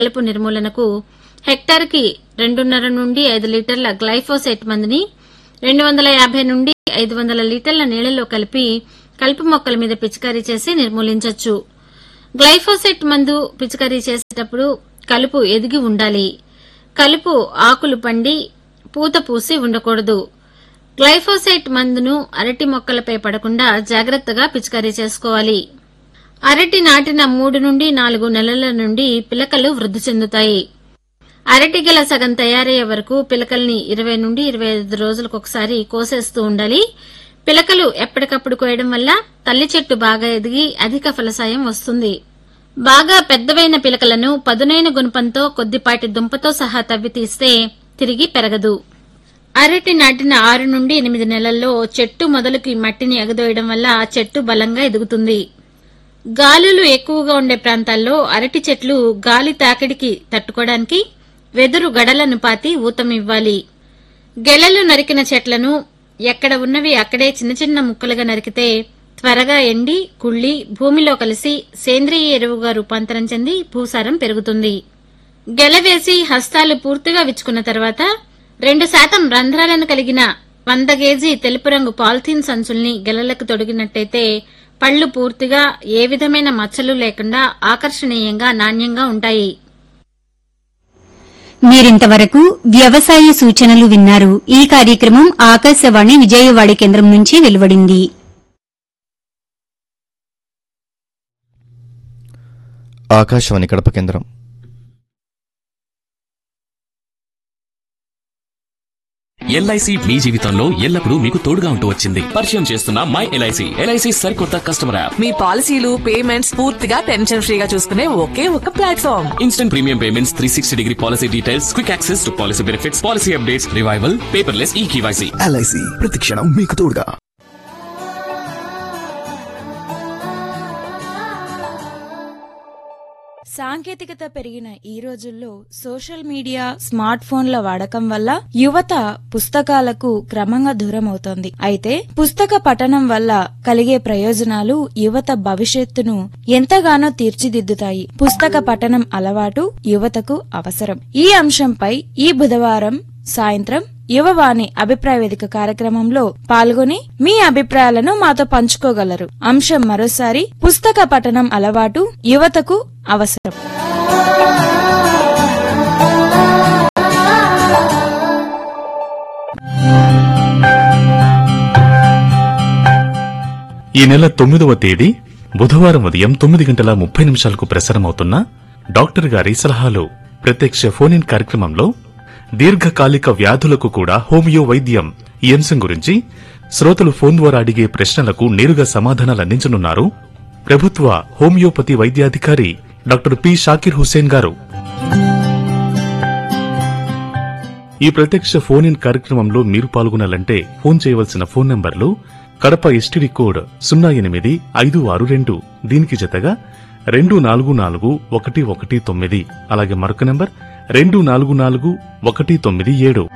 కలుపు నిర్మూలనకు హెక్టార్కి రెండున్నర నుండి ఐదు లీటర్ల గ్లైఫోసేట్ మందుని రెండు వందల యాభై నుండి ఐదు వందల లీటర్ల నీళ్లలో కలిపి కలుపు మొక్కల మీద పిచికారీ చేసి నిర్మూలించవచ్చు గ్లైఫోసేట్ మందు పిచికారీ చేసేటప్పుడు కలుపు ఎదిగి ఉండాలి కలుపు ఆకులు పండి పూత పూసి ఉండకూడదు గ్లైఫోసేట్ మందును అరటి మొక్కలపై పడకుండా జాగ్రత్తగా పిచికారీ చేసుకోవాలి అరటి నాటిన మూడు నుండి నాలుగు నెలల నుండి పిలకలు వృద్ధి చెందుతాయి అరటి గెల సగం తయారయ్యే వరకు పిలకల్ని ఇరవై నుండి ఇరవై ఐదు రోజులకు ఒకసారి కోసేస్తూ ఉండాలి పిలకలు ఎప్పటికప్పుడు కోయడం వల్ల తల్లి చెట్టు బాగా ఎదిగి అధిక ఫలసాయం వస్తుంది బాగా పెద్దవైన పిలకలను పదునైన గుణపంతో కొద్దిపాటి దుంపతో సహా తవ్వి తీస్తే తిరిగి పెరగదు అరటి నాటిన ఆరు నుండి ఎనిమిది నెలల్లో చెట్టు మొదలుకి మట్టిని ఎగదోయడం వల్ల చెట్టు బలంగా ఎదుగుతుంది గాలులు ఎక్కువగా ఉండే ప్రాంతాల్లో అరటి చెట్లు గాలి తాకిడికి తట్టుకోవడానికి వెదురు గడలను పాతి ఊతం ఇవ్వాలి గెలలు నరికిన చెట్లను ఎక్కడ ఉన్నవి అక్కడే చిన్న చిన్న ముక్కలుగా నరికితే త్వరగా ఎండి కుళ్ళి భూమిలో కలిసి సేంద్రియ ఎరువుగా రూపాంతరం చెంది భూసారం పెరుగుతుంది గెల వేసి హస్తాలు పూర్తిగా విచ్చుకున్న తర్వాత రెండు శాతం రంధ్రాలను కలిగిన వంద కేజీ తెలుపు రంగు పాలిథీన్ సంచుల్ని గెలలకు తొడిగినట్టయితే పళ్ళు పూర్తిగా ఏ విధమైన మచ్చలు లేకుండా ఆకర్షణీయంగా నాణ్యంగా ఉంటాయి మీరింతవరకు వ్యవసాయ సూచనలు విన్నారు ఈ కార్యక్రమం ఆకాశవాణి విజయవాడ కేంద్రం నుంచి వెలువడింది ఆకాశవాణి కడప కేంద్రం ఎల్ఐసి మీ జీవితంలో ఎల్లప్పుడూ మీకు తోడుగా ఉంటూ వచ్చింది పరిచయం చేస్తున్న మై ఎల్ఐసి ఎల్ఐసి సరికొత్త కస్టమర్ యాప్ మీ పాలసీలు పేమెంట్స్ పూర్తిగా టెన్షన్ ఫ్రీగా చూసుకునే ఒకే ఒక platform instant premium payments three sixty degree policy details quick access to policy benefits policy updates revival paperless e KYC LIC ప్రతిక్షణం మీకు తోడుగా సాంకేతికత పెరిగిన ఈ రోజుల్లో సోషల్ మీడియా స్మార్ట్ ఫోన్ల వాడకం వల్ల యువత పుస్తకాలకు క్రమంగా దూరం అవుతోంది అయితే పుస్తక పఠనం వల్ల కలిగే ప్రయోజనాలు యువత భవిష్యత్తును ఎంతగానో తీర్చిదిద్దుతాయి పుస్తక పఠనం అలవాటు యువతకు అవసరం ఈ అంశంపై ఈ బుధవారం సాయంత్రం యువవాణి అభిప్రాయ వేదిక కార్యక్రమంలో పాల్గొని మీ అభిప్రాయాలను మాతో పంచుకోగలరు అంశం మరోసారి పుస్తక పఠనం అలవాటు యువతకు అవసరం ఈ నెల తొమ్మిదవ తేదీ బుధవారం ఉదయం తొమ్మిది గంటల ముప్పై నిమిషాలకు ప్రసారమవుతున్న డాక్టర్ గారి సలహాలు ప్రత్యక్ష ఫోన్ ఇన్ కార్యక్రమంలో దీర్ఘకాలిక వ్యాధులకు కూడా హోమియో వైద్యం ఈ అంశం గురించి శ్రోతలు ఫోన్ ద్వారా అడిగే ప్రశ్నలకు నేరుగా సమాధానాలు అందించనున్నారు ప్రభుత్వ హోమియోపతి వైద్యాధికారి డాక్టర్ పి షాకిర్ హుస్సేన్ గారు ఈ ప్రత్యక్ష ఫోన్ ఇన్ కార్యక్రమంలో మీరు పాల్గొనాలంటే ఫోన్ చేయవలసిన ఫోన్ నంబర్లు కడప ఎస్టీడీ కోడ్ సున్నా ఎనిమిది ఐదు ఆరు రెండు దీనికి జతగా రెండు నాలుగు నాలుగు ఒకటి ఒకటి తొమ్మిది అలాగే మరొక నంబర్ రెండు నాలుగు నాలుగు ఒకటి తొమ్మిది ఏడు